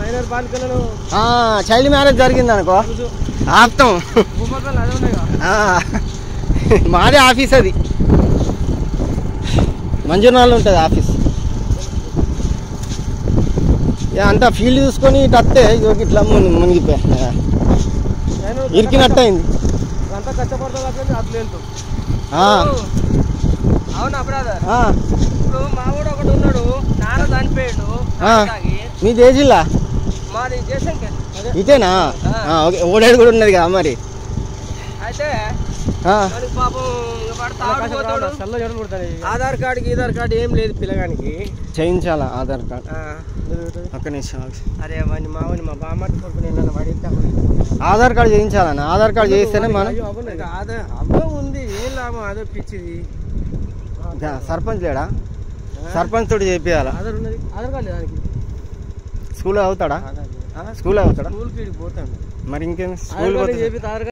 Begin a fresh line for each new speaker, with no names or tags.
Minor బాలికలను
child marriage జరిగింది అనుకో ఆపుతాం
భూపక్కలు అదే ఉన్నాయి కదా
ఆ, మాదే ఆఫీస్ అది మంజునాలు ఉంటుంది ఆఫీస్ ఇక అంతా ఫీల్డ్ చూసుకొని ఇటు వస్తే ఇదిగో ఇట్లా ముని మునిగిపోయా
నేను
ఇరికినట్టు అయింది
అంతా కష్టపడతా అట్లా అట్లా వెళ్తాం
ఆ,
అవునా బ్రదర్
ఆ,
ఇప్పుడు మా ఊడు ఒకడు ఉన్నాడు నాన్న చనిపోయాడు
ఆ.
తాగి.
మీది ఏ జిల్లా
మాది జయశంకర్ అదే
ఇటేనా ఆ, ఓకే ఓడేడు కూడా ఉన్నది కదా మరి
అయితే
ఆ,
వాడికి పాపం ఇంక వాడు తాగుడుపోతాడు. ఆధార్ కార్డు గీధార్ కార్డు ఏం లేదు పిల్లగానికి
చేయించాలా ఆధార్ కార్డ్
ఆ,
ఒక్క నిమిషం ఆగు.
అరే వాడిని మా వాడిని మా బామ్మటి కొడుకు నేను వాడితే
ఆధార్ కార్డు చేయించాలన్న ఆధార్ కార్డు చేస్తేనే మనం
అదే అబ్బో ఉంది ఏం లాభం అదో పిచ్చిది
దా, సర్పంచ్ లేడా సర్పంచ్ తోటి చేపియాలా
ఆధార్ ఉన్నది ఆధార్ కార్డు దానికి
స్కూల్ అవుతాడా
ఆ?
స్కూల్ అవుతాడా
స్కూల్కి ఈడికి పోతాడు
మరి ఇంకేం స్కూల్
ఆధార్ కార్డు
పోతాడా?
చేపి ఆధార్